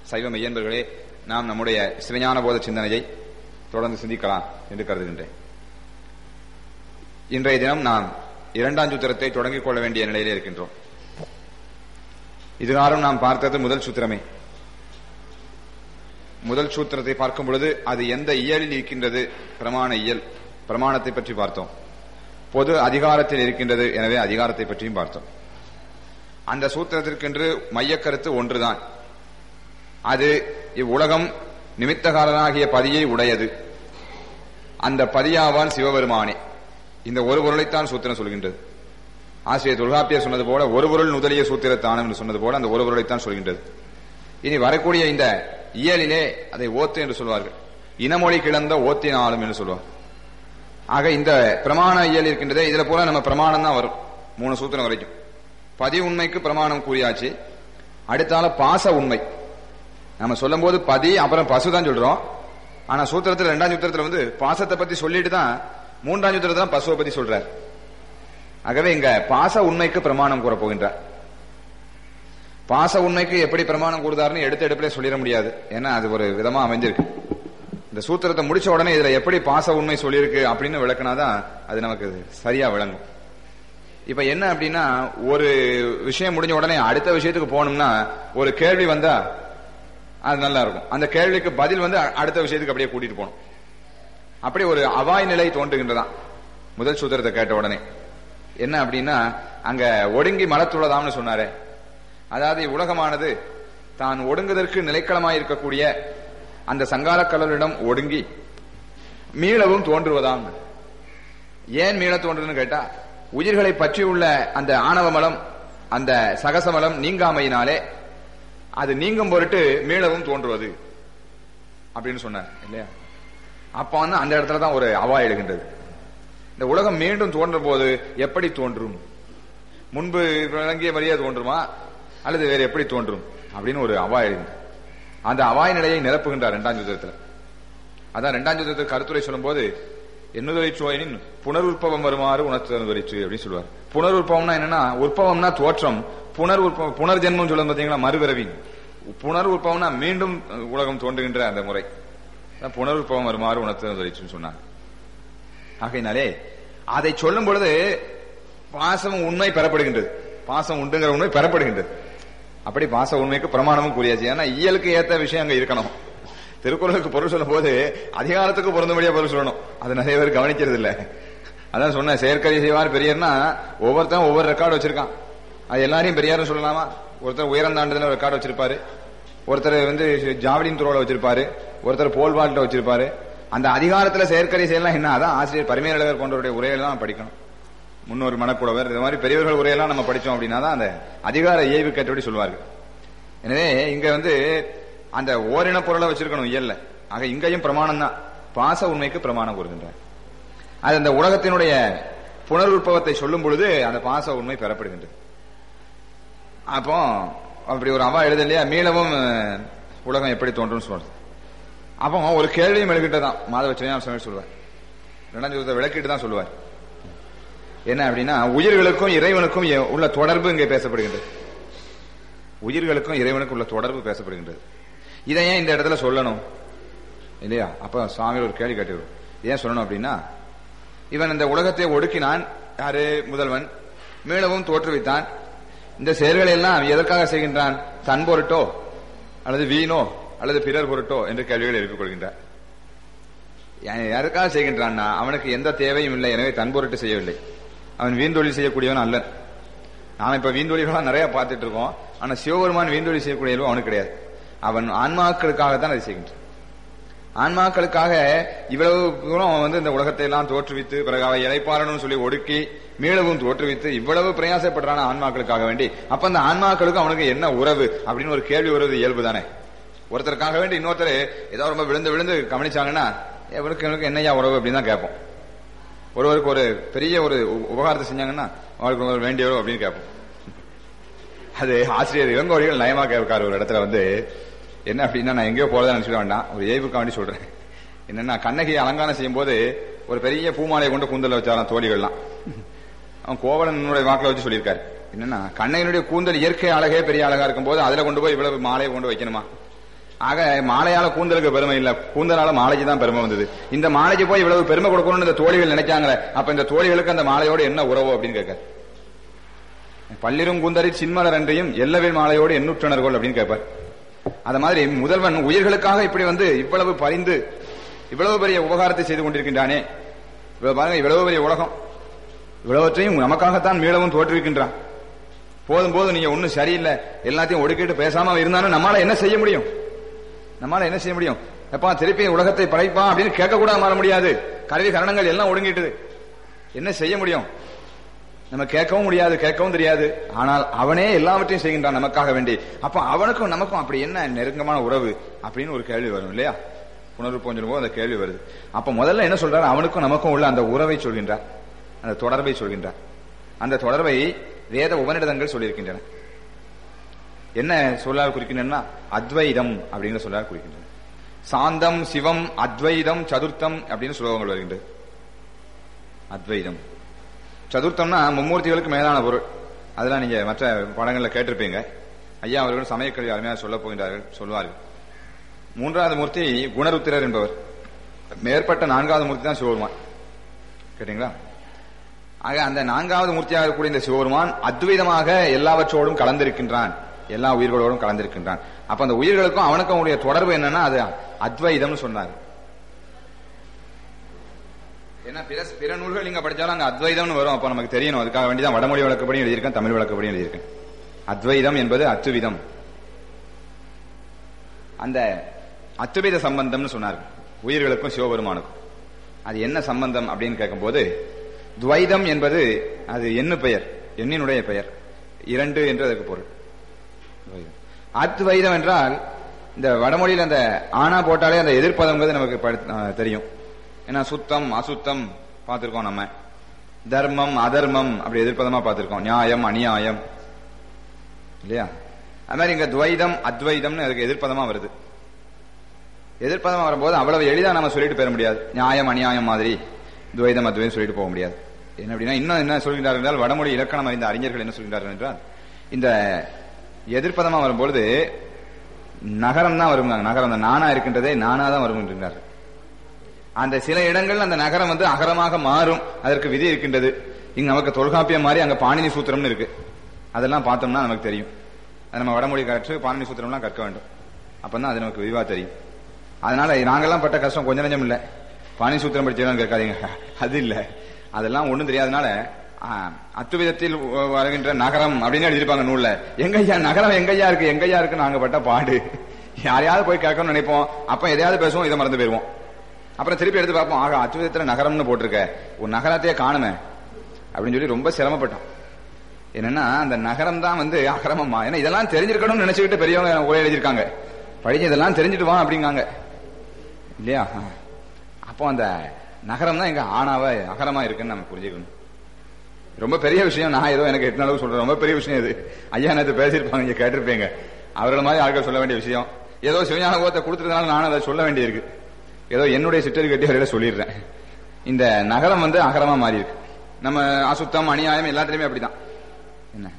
சைவ மையன்பர்களே நாம் நம்முடைய சிவஞான போத சிந்தனையை தொடர்ந்து சிந்திக்கலாம் என்று கருதுகின்றேன் இன்றைய தினம் நாம் இரண்டாம் சூத்திரத்தை தொடங்கிக் கொள்ள வேண்டிய நிலையிலே இருக்கின்றோம் இதுகாரம் நாம் பார்த்தது முதல் சூத்திரமே முதல் சூத்திரத்தை பார்க்கும் பொழுது அது எந்த இயலில் இருக்கின்றது பிரமாண இயல் பிரமாணத்தை பற்றி பார்த்தோம் பொது அதிகாரத்தில் இருக்கின்றது எனவே அதிகாரத்தை பற்றியும் பார்த்தோம் அந்த சூத்திரத்திற்கென்று மையக்கருத்து ஒன்றுதான் அது இவ்வுலகம் நிமித்தகாரனாகிய பதியை உடையது அந்த பதியாவான் சிவபெருமானே இந்த ஒரு பொருளைத்தான் சூத்திரம் சொல்கின்றது ஆசிரியர் தொல்காப்பியர் சொன்னது போல ஒரு பொருள் முதலிய சூத்திரத்தானம் என்று சொன்னது போல அந்த ஒரு பொருளைத்தான் சொல்கின்றது இனி வரக்கூடிய இந்த இயலிலே அதை ஓத்து என்று சொல்வார்கள் இனமொழி கிளந்த ஓத்தினாலும் என்று சொல்வார் ஆக இந்த பிரமாண இயல் இருக்கின்றதே இதுல பூரா நம்ம பிரமாணம் தான் வரும் மூணு சூத்திரம் வரைக்கும் பதி உண்மைக்கு பிரமாணம் கூறியாச்சு அடுத்தால பாச உண்மை நம்ம சொல்லும் போது பதி அப்புறம் பசு தான் சொல்றோம் ஆனா சூத்திரத்துல ரெண்டாம் சூத்திரத்துல வந்து பாசத்தை பத்தி சொல்லிட்டு தான் மூன்றாம் சூத்திரத்துல பசுவை பத்தி சொல்றார் ஆகவே இங்க பாச உண்மைக்கு பிரமாணம் கூற போகின்றார் பாச உண்மைக்கு எப்படி பிரமாணம் கூறுதாருன்னு எடுத்த எடுப்பிலே சொல்லிட முடியாது ஏன்னா அது ஒரு விதமா அமைஞ்சிருக்கு இந்த சூத்திரத்தை முடிச்ச உடனே இதுல எப்படி பாச உண்மை சொல்லியிருக்கு அப்படின்னு விளக்குனாதான் அது நமக்கு சரியா விளங்கும் இப்ப என்ன அப்படின்னா ஒரு விஷயம் முடிஞ்ச உடனே அடுத்த விஷயத்துக்கு போகணும்னா ஒரு கேள்வி வந்தா அது நல்லா இருக்கும் அந்த கேள்விக்கு பதில் வந்து அடுத்த விஷயத்துக்கு அப்படியே கூட்டிட்டு போகணும் அப்படி ஒரு அவாய் நிலை தோன்றுகின்றதான் முதல் சூத்திரத்தை கேட்ட உடனே என்ன அப்படின்னா அங்க ஒடுங்கி மலத்துள்ளதாம்னு சொன்னாரே அதாவது உலகமானது தான் ஒடுங்குதற்கு நிலைக்களமாயிருக்கக்கூடிய அந்த சங்கார கடலிடம் ஒடுங்கி மீளவும் தோன்றுவதாம் ஏன் மீள தோன்றுன்னு கேட்டா உயிர்களை பற்றியுள்ள அந்த ஆணவ மலம் அந்த சகசமலம் நீங்காமையினாலே அது நீங்கும் பொருட்டு மீளவும் தோன்றுவது அப்படின்னு சொன்னார் இல்லையா அப்ப வந்து அந்த இடத்துல தான் ஒரு அவா எழுகின்றது இந்த உலகம் மீண்டும் தோன்றும் போது எப்படி தோன்றும் முன்பு விளங்கிய மாதிரியே தோன்றுமா அல்லது வேற எப்படி தோன்றும் அப்படின்னு ஒரு அவா எழுகின்றது அந்த அவாய் நிலையை நிரப்புகின்றார் இரண்டாம் யுத்தத்தில் அதான் இரண்டாம் யுத்தத்துக்கு கருத்துரை சொல்லும் போது என்னுதலை சோயனின் புனருற்பவம் வருமாறு உணர்த்துவரிச்சு அப்படின்னு சொல்லுவார் புனருற்பவம்னா என்னன்னா உற்பவம்னா தோற்றம் புனர் உற்பவம் புனர்ஜென்மம் சொல்லுவது பாத்தீங்களா மறுபிறவி புனர் உற்பவம்னா மீண்டும் உலகம் தோன்றுகின்ற அந்த முறை புனருற்பவம் வருமாறு உணர்த்துவரிச்சுன்னு சொன்னாங்க ஆகையினாலே அதை சொல்லும் பொழுது பாசம் உண்மை பெறப்படுகின்றது பாசம் உண்டுங்கிற உண்மை பெறப்படுகின்றது அப்படி பாச உண்மைக்கு பிரமாணமும் கூறியாச்சு ஏன்னா இயலுக்கு ஏத்த விஷயம் அங்க இருக்கணும் திருக்குறளுக்கு பொருள் சொல்லும் போது அதிகாரத்துக்கு பொருந்தபடியா பொருள் சொல்லணும் அது நிறைய பேர் கவனிக்கிறது இல்ல அதான் சொன்ன செயற்கை செய்வார் பெரியர்னா ஒவ்வொருத்தன் ஒவ்வொரு ரெக்கார்டு வச்சிருக்கான் அது எல்லாரையும் பெரியாரும் சொல்லலாமா ஒருத்தர் உயரம் தாண்டதுல ரெக்கார்டு வச்சிருப்பாரு ஒருத்தர் வந்து ஜாவலின் துரோல வச்சிருப்பாரு ஒருத்தர் போல் வால்ட்ட வச்சிருப்பாரு அந்த அதிகாரத்துல செயற்கரை செய்யலாம் என்ன அதான் ஆசிரியர் பரிமையாளர் போன்றவருடைய உரையெல்லாம் படிக்கணும் முன்னோர் மனக்குழவர் இது மாதிரி பெரியவர்கள் உரையெல்லாம் நம்ம படிச்சோம் அப்படின்னா தான் அந்த அதிகார இயல்பு கேட்டபடி சொல்வார்கள் எனவே இங்க வந்து அந்த ஓரின பொருளை வச்சிருக்கணும் இயல்ல ஆக இங்கேயும் பிரமாணம் தான் பாச உண்மைக்கு பிரமாணம் கூறுகின்றார் அது அந்த உலகத்தினுடைய புனருற்பவத்தை சொல்லும் பொழுது அந்த பாச உண்மை பெறப்படுகின்றது அப்போ அப்படி ஒரு அவா எழுத இல்லையா மீளவும் உலகம் எப்படி தோன்றும் சொல்றது அப்போ ஒரு கேள்வியும் எழுகிட்டதான் மாதவ சிவஞான சொல்லுவார் இரண்டாம் ஜோதத்தை விளக்கிட்டு தான் சொல்லுவார் என்ன அப்படின்னா உயிர்களுக்கும் இறைவனுக்கும் உள்ள தொடர்பு இங்கே பேசப்படுகின்றது உயிர்களுக்கும் இறைவனுக்கும் உள்ள தொடர்பு பேசப்படுகின்றது இதை ஏன் இந்த இடத்துல சொல்லணும் இல்லையா அப்ப சுவாமி ஒரு கேள்வி கேட்டுக்கிறோம் ஏன் சொல்லணும் அப்படின்னா இவன் இந்த உலகத்தை ஒடுக்கினான் யாரு முதல்வன் மீளவும் தோற்றுவித்தான் இந்த செயல்களை எல்லாம் எதற்காக செய்கின்றான் தன் பொருட்டோ அல்லது வீணோ அல்லது பிறர் பொருட்டோ என்று கேள்விகள் எழுப்பிக் கொள்கின்றார் யாருக்காக செய்கின்றான்னா அவனுக்கு எந்த தேவையும் இல்லை எனவே தன் பொருட்டு செய்யவில்லை அவன் வீண்தொழில் செய்யக்கூடியவன் அல்ல நாம இப்ப வீண்தொழில்களா நிறைய பார்த்துட்டு இருக்கோம் ஆனா சிவபெருமான் வீண்தொழில் செய்யக்கூடியவன் அவனுக்கு கிடையாது அவன் ஆன்மாக்களுக்காகத்தான் அதை செய்கின்றான் ஆன்மாக்களுக்காக இவ்வளவு தூரம் அவன் வந்து இந்த உலகத்தை எல்லாம் தோற்றுவித்து பிறகு அவன் இலைப்பாரணும்னு சொல்லி ஒடுக்கி மீளவும் தோற்றுவித்து இவ்வளவு பிரயாசப்படுறான ஆன்மாக்களுக்காக வேண்டி அப்ப அந்த ஆன்மாக்களுக்கு அவனுக்கு என்ன உறவு அப்படின்னு ஒரு கேள்வி வருவது இயல்பு தானே ஒருத்தருக்காக வேண்டி இன்னொருத்தர் ஏதோ ரொம்ப விழுந்து விழுந்து கவனிச்சாங்கன்னா எவனுக்கு எனக்கு என்னையா உறவு அப்படின்னு தான் கேட்போம் ஒருவருக்கு ஒரு பெரிய ஒரு உபகாரத்தை செஞ்சாங்கன்னா அவருக்கு வேண்டியவரோ அப்படின்னு கேட்போம் அது ஆசிரியர் இளங்கோடிகள் நயமா கேட்காரு ஒரு இடத்துல வந்து என்ன அப்படின்னா நான் எங்கேயோ போறதா நினைச்சிட வேண்டாம் ஒரு ஏய்வுக்காக வேண்டி சொல்றேன் என்னன்னா கண்ணகியை அலங்காரம் செய்யும் போது ஒரு பெரிய பூமாலையை கொண்டு கூந்தல வச்சாராம் தோழிகள்லாம் அவன் கோவலனுடைய வாக்குல வச்சு சொல்லியிருக்காரு என்னன்னா கண்ணகியினுடைய கூந்தல் இயற்கை அழகே பெரிய அழகா இருக்கும் போது அதுல கொண்டு போய் இவ்வளவு மாலையை கொண்டு வைக்கணுமா ஆக மாலையால கூந்தலுக்கு பெருமை இல்ல கூந்தலால மாலைக்கு தான் பெருமை வந்தது இந்த மாலைக்கு போய் இவ்வளவு பெருமை கொடுக்கணும்னு இந்த தோழிகள் நினைச்சாங்களே அப்ப இந்த தோழிகளுக்கு அந்த மாலையோட என்ன உறவு அப்படின்னு கேட்க பள்ளிரும் கூந்தரில் சின்மலர் அன்றையும் எல்லவில் மாலையோடு எண்ணூற்றனர்கள் அப்படின்னு கேட்பார் அது மாதிரி முதல்வன் உயிர்களுக்காக இப்படி வந்து இவ்வளவு பரிந்து இவ்வளவு பெரிய உபகாரத்தை செய்து கொண்டிருக்கின்றானே இவ்வளவு பாருங்க இவ்வளவு பெரிய உலகம் இவ்வளவற்றையும் நமக்காகத்தான் மீளவும் தோற்றுவிக்கின்றான் போதும் போதும் நீங்க ஒண்ணும் சரியில்லை எல்லாத்தையும் ஒடுக்கிட்டு பேசாம இருந்தாலும் நம்மளால என்ன செய்ய முடியும் நம்மளால என்ன செய்ய முடியும் எப்பா திருப்பி உலகத்தை படைப்பா அப்படின்னு கேட்க கூட மாற முடியாது கருவி கரணங்கள் எல்லாம் ஒடுங்கிட்டுது என்ன செய்ய முடியும் நம்ம கேட்கவும் முடியாது கேட்கவும் தெரியாது ஆனால் அவனே எல்லாவற்றையும் செய்கின்றான் நமக்காக வேண்டி அப்ப அவனுக்கும் நமக்கும் அப்படி என்ன நெருக்கமான உறவு அப்படின்னு ஒரு கேள்வி வரும் இல்லையா உணர்வு போஞ்சிருப்போ அந்த கேள்வி வருது அப்ப முதல்ல என்ன சொல்றாரு அவனுக்கும் நமக்கும் உள்ள அந்த உறவை சொல்கின்றார் அந்த தொடர்பை சொல்கின்றார் அந்த தொடர்பை வேத உபநிடதங்கள் சொல்லியிருக்கின்றன என்ன சொல்லால் குறிக்கின்றன அத்வைதம் அப்படின்னு சொல்லால் குறிக்கின்றன சாந்தம் சிவம் அத்வைதம் சதுர்த்தம் அப்படின்னு ஸ்லோகங்கள் வருகின்றது அத்வைதம் சதுர்த்தம்னா மும்மூர்த்திகளுக்கு மேலான பொருள் அதெல்லாம் நீங்க மற்ற படங்கள்ல கேட்டிருப்பீங்க ஐயா அவர்கள் சமயக்கல்வி அருமையாக சொல்ல போகின்றார்கள் சொல்வார்கள் மூன்றாவது மூர்த்தி குணருத்திரர் என்பவர் மேற்பட்ட நான்காவது மூர்த்தி தான் சிவபெருமான் கேட்டீங்களா ஆக அந்த நான்காவது மூர்த்தியாக இருக்கக்கூடிய இந்த சிவபெருமான் அத்வைதமாக எல்லாவற்றோடும் கலந்திருக்கின்றான் எல்லா உயிர்களோடும் கலந்திருக்கின்றான் அப்ப அந்த உயிர்களுக்கும் அவனுக்கும் உடைய தொடர்பு என்னன்னா அது அத்வைதம்னு சொன்னார் ஏன்னா பிற பிற நூல்கள் நீங்க படிச்சாலும் அங்க அத்வைதம்னு வரும் அப்ப நமக்கு தெரியணும் அதுக்காக வேண்டிதான் வடமொழி வழக்கப்படி எழுதியிருக்கேன் தமிழ் வழக்கப்படி எழுதியிருக்கேன் அத்வைதம் என்பது அத்துவிதம் அந்த அத்துவித சம்பந்தம்னு சொன்னார் உயிர்களுக்கும் சிவபெருமானுக்கும் அது என்ன சம்பந்தம் அப்படின்னு கேட்கும்போது துவைதம் என்பது அது எண்ணு பெயர் எண்ணினுடைய பெயர் இரண்டு என்று அதற்கு பொருள் துவைதம். அத்வைதம் என்றால் இந்த வடமொழியில் அந்த ஆனா போட்டாலே அந்த எதிர்ப்பதம்ங்கிறது நமக்கு படி- ஆ, தெரியும் ஏன்னா சுத்தம் அசுத்தம் பார்த்திருக்கோம் நம்ம தர்மம் அதர்மம் அப்படி எதிர்ப்பதமா பார்த்திருக்கோம் நியாயம் அநியாயம் இல்லையா அது மாதிரி இங்க துவைதம் அத்வைதம்னு அதுக்கு எதிர்ப்பதமா வருது எதிர்ப்பதமா வரும்போது அவ்வளவு எளிதா நம்ம சொல்லிட்டு போயிட முடியாது நியாயம் அநியாயம் மாதிரி துவைதம் அத்வைதம் சொல்லிட்டு போக முடியாது என்ன அப்படின்னா இன்னும் என்ன சொல்கிறார்கள் என்றால் வடமொழி இலக்கணம் அறிந்த அறிஞர்கள் என்ன சொல்கிறார்கள் என்றால் இந்த எதிர்ப்பதமா வரும்பொழுது நகரம் தான் வரும் நகரம் அந்த நானா இருக்கின்றதே நானா தான் வரும் என்றார்கள் அந்த சில இடங்கள் அந்த நகரம் வந்து அகரமாக மாறும் அதற்கு விதி இருக்கின்றது இங்க நமக்கு தொல்காப்பியம் மாதிரி அங்க பாணினி சூத்திரம்னு இருக்கு அதெல்லாம் பார்த்தோம்னா நமக்கு தெரியும் அது நம்ம வடமொழி கற்று பாணினி சூத்திரம்லாம் கற்க வேண்டும் அப்பதான் அது நமக்கு விரிவா தெரியும் அதனால நாங்கெல்லாம் பட்ட கஷ்டம் கொஞ்சம் நஞ்சம் இல்ல பாணினி சூத்திரம் படிச்சவங்க கேட்காதீங்க அது இல்ல அதெல்லாம் ஒண்ணும் தெரியாதனால ஆ, அத்துவிதத்தில் வ- வருகின்ற நகரம் அப்படின்னு எழுதியிருப்பாங்க நூல்ல எங்கய்யா நகரம் எங்கய்யா இருக்கு எங்கய்யா இருக்கு நாங்க பட்ட பாடு யாரையாவது போய் கேட்கணும்னு நினைப்போம் அப்ப எதையாவது பேசுவோம் இதை மறந்து போயிருவோம் அப்புறம் திருப்பி எடுத்து பார்ப்போம் ஆக அத்துவிதத்துல நகரம்னு போட்டிருக்க ஒரு நகரத்தையே காணுமே அப்படின்னு சொல்லி ரொம்ப சிரமப்பட்டோம் என்னன்னா அந்த நகரம் தான் வந்து அகரமமா ஏன்னா இதெல்லாம் தெரிஞ்சிருக்கணும்னு நினைச்சுக்கிட்டு பெரியவங்க உரை எழுதியிருக்காங்க படிச்சு இதெல்லாம் தெரிஞ்சுட்டு வா அப்படிங்காங்க இல்லையா அப்போ அந்த நகரம் தான் எங்க ஆணாவ அகரமா இருக்குன்னு நம்ம புரிஞ்சுக்கணும் ரொம்ப பெரிய விஷயம் நான் ஏதோ எனக்கு எத்தனை அளவு சொல்றேன் ரொம்ப பெரிய விஷயம் இது ஐயா நேற்று பேசியிருப்பாங்க நீங்க கேட்டிருப்பீங்க அவர்கள் மாதிரி ஆட்கள் சொல்ல வேண்டிய விஷயம் ஏதோ சிவஞான கோத்தை கொடுத்ததுனால நானும் அதை சொல்ல வேண்டியிருக்கு ஏதோ என்னுடைய சிற்றறி கட்டி அவர்கிட்ட சொல்லிடுறேன் இந்த நகரம் வந்து அகரமா மாறி இருக்கு நம்ம அசுத்தம் அநியாயம் எல்லாத்துலயுமே அப்படிதான் என்ன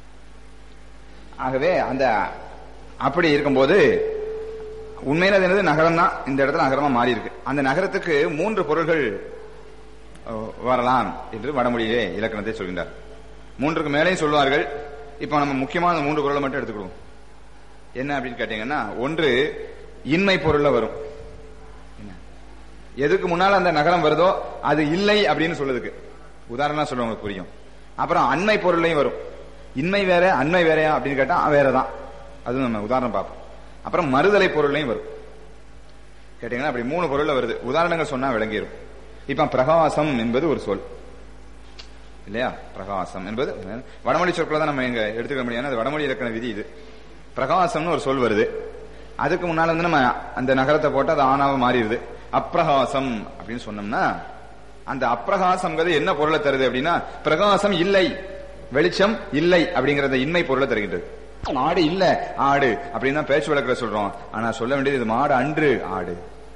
ஆகவே அந்த அப்படி இருக்கும்போது உண்மையில அது என்னது நகரம் தான் இந்த இடத்துல நகரமா மாறி இருக்கு அந்த நகரத்துக்கு மூன்று பொருள்கள் அஹ், வரலாம் என்று வடமொழியிலே இலக்கணத்தை சொல்கின்றார் மூன்றுக்கு மேலேயும் சொல்வார்கள் இப்ப நம்ம முக்கியமான மூன்று பொருளை மட்டும் எடுத்துக்கிடுவோம் என்ன அப்படின்னு கேட்டீங்கன்னா ஒன்று இன்மை பொருள்ல வரும் என்ன? எதுக்கு முன்னால அந்த நகரம் வருதோ அது இல்லை அப்படின்னு சொல்லுதுக்கு உதாரணம் சொல்லுவாங்க புரியும் அப்புறம் அண்மை பொருளையும் வரும் இன்மை வேற அண்மை வேறையா அப்படின்னு கேட்டா வேறதான் அது நம்ம உதாரணம் பார்ப்போம் அப்புறம் மறுதலை பொருளையும் வரும் கேட்டீங்கன்னா அப்படி மூணு பொருள்ல வருது உதாரணங்கள் சொன்னா விளங்கிடும் இப்ப பிரகாசம் என்பது ஒரு சொல் இல்லையா பிரகாசம் என்பது வடமொழி சொற்களை தான் நம்ம இங்க எடுத்துக்க முடியாது அது வடமொழி இலக்கண விதி இது பிரகாசம்னு ஒரு சொல் வருது அதுக்கு முன்னால வந்து நம்ம அந்த நகரத்தை போட்டு அது ஆணாவ மாறிடுது அப்பிரகாசம் அப்படின்னு சொன்னோம்னா அந்த அப்பிரகாசம்ங்கிறது என்ன பொருளை தருது அப்படின்னா பிரகாசம் இல்லை வெளிச்சம் இல்லை அப்படிங்கறத இன்மை பொருளை தருகின்றது ஆடு இல்ல ஆடு அப்படின்னு தான் பேச்சு வழக்கில் சொல்றோம் ஆனா சொல்ல வேண்டியது இது மாடு அன்று ஆடு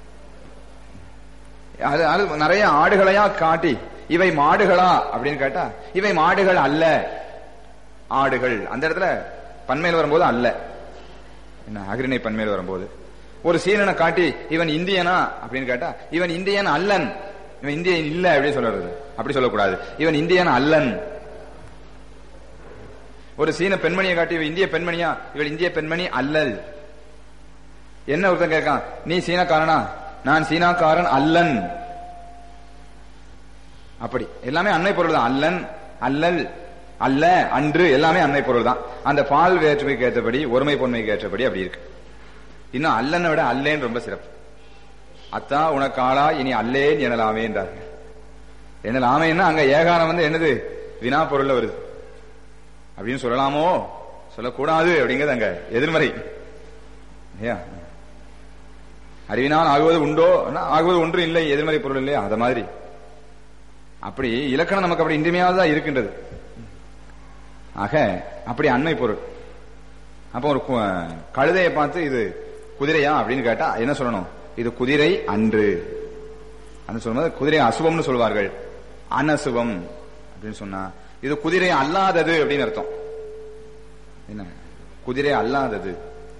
அது அது நிறைய ஆடுகளையா காட்டி இவை மாடுகளா அப்படின்னு கேட்டா இவை மாடுகள் அல்ல ஆடுகள் அந்த இடத்துல பன்மையில் வரும்போது அல்ல என்ன அகிரிணை பன்மையில் வரும்போது ஒரு சீனனை காட்டி இவன் இந்தியனா அப்படின்னு கேட்டா இவன் இந்தியன் அல்லன் இவன் இந்தியன் இல்ல அப்படின்னு சொல்றது அப்படி சொல்லக்கூடாது இவன் இந்தியன் அல்லன் ஒரு சீன பெண்மணியை காட்டி இவன் இந்திய பெண்மணியா இவள் இந்திய பெண்மணி அல்லல் என்ன ஒருத்தன் கேட்கான் நீ சீனக்காரனா நான் சீனாக்காரன் அல்லன் அப்படி எல்லாமே அன்னை பொருள் தான் அல்லன் அல்லல் அல்ல அன்று எல்லாமே அன்னை பொருள் தான் அந்த பால் வேற்றுமைக்கு ஏற்றபடி ஒருமை பொன்மைக்கு ஏற்றபடி அப்படி இருக்கு இன்னும் அல்லனை விட அல்லேன்னு ரொம்ப சிறப்பு அத்தா உனக்கு ஆளா இனி அல்லேன் எனலாமே என்றார்கள் எனலாமேன்னா அங்க ஏகாரம் வந்து என்னது வினா பொருள்ல வருது அப்படின்னு சொல்லலாமோ சொல்லக்கூடாது அப்படிங்கிறது அங்க எதிர்மறை இல்லையா அறிவினால் ஆகுவது உண்டோ ஆகுவது ஒன்றும் இல்லை எதிர்மறை பொருள் இல்லையா அத மாதிரி அப்படி இலக்கணம் நமக்கு அப்படி இன்றியமையாததா இருக்கின்றது ஆக அப்படி அண்மை பொருள் அப்ப ஒரு கு- கழுதையை பார்த்து இது குதிரையா அப்படின்னு கேட்டா என்ன சொல்லணும் இது குதிரை அன்று அப்படின்னு சொல்லும்போது குதிரை அசுவம்னு சொல்வார்கள் அனசுவம் அப்படின்னு சொன்னா இது குதிரை அல்லாதது அப்படின்னு அர்த்தம் என்ன குதிரை அல்லாதது